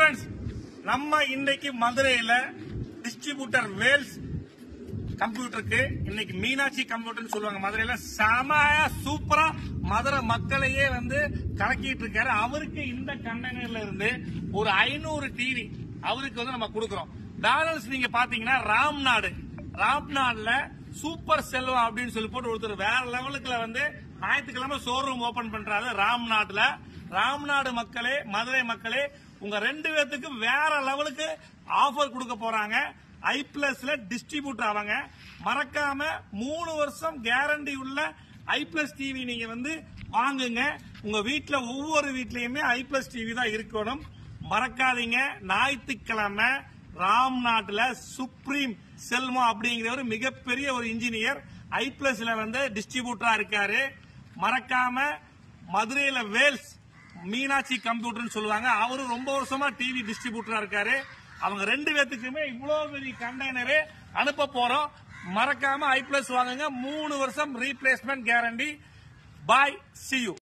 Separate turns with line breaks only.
friends நம்ம இன்னைக்கு மதுரையில டிஸ்ட்ரிபியூட்டர் வேல்ஸ் கம்ப்யூட்டருக்கு இன்னைக்கு மீனாட்சி கம்ப்யூட்டர்னு சொல்லுவாங்க மதுரையில செமையா சூப்பரா மதுரை மக்களையே வந்து கலக்கிட்டு இருக்காரு அவருக்கு இந்த கண்டெய்னர்ல இருந்து ஒரு ஐநூறு டிவி அவருக்கு வந்து நம்ம கொடுக்கறோம் பேலன்ஸ் நீங்க பாத்தீங்கன்னா ராம்நாடு ராம்நாடுல சூப்பர் செல்வம் அப்படின்னு சொல்லி போட்டு ஒருத்தர் வேற லெவலுக்குல வந்து ஞாயிற்றுக்கிழமை ஷோரூம் ஓபன் பண்றாரு ராம்நாடுல ராம்நாடு மக்களே மதுரை மக்களே உங்க ரெண்டு பேர்த்துக்கு வேற லெவலுக்கு ஆஃபர் கொடுக்க போறாங்க ஐ பிளஸ்ல டிஸ்ட்ரிபியூட்டர் ஆவாங்க மறக்காம மூணு வருஷம் கேரண்டி உள்ள ஐ பிளஸ் டிவி நீங்க வந்து வாங்குங்க உங்க வீட்ல ஒவ்வொரு வீட்லயுமே ஐ பிளஸ் டிவி தான் இருக்கணும் மறக்காதீங்க ஞாயிற்றுக்கிழமை ராம்நாட்டுல சுப்ரீம் செல்வம் அப்படிங்கிற ஒரு மிகப்பெரிய ஒரு இன்ஜினியர் ஐ பிளஸ்ல வந்து டிஸ்ட்ரிபியூட்டரா இருக்காரு மறக்காம மதுரையில வேல்ஸ் மீனாட்சி கம்ப்யூட்டர்னு சொல்லுவாங்க அவரு ரொம்ப வருஷமா டிவி டிஸ்ட்ரிபியூட்டரா இருக்காரு அவங்க ரெண்டு பேத்துக்குமே இவ்வளவு பெரிய கண்டெய்னரு அனுப்ப போறோம் மறக்காம ஐ பிளஸ் வாங்குங்க மூணு வருஷம் replacement guarantee bye see you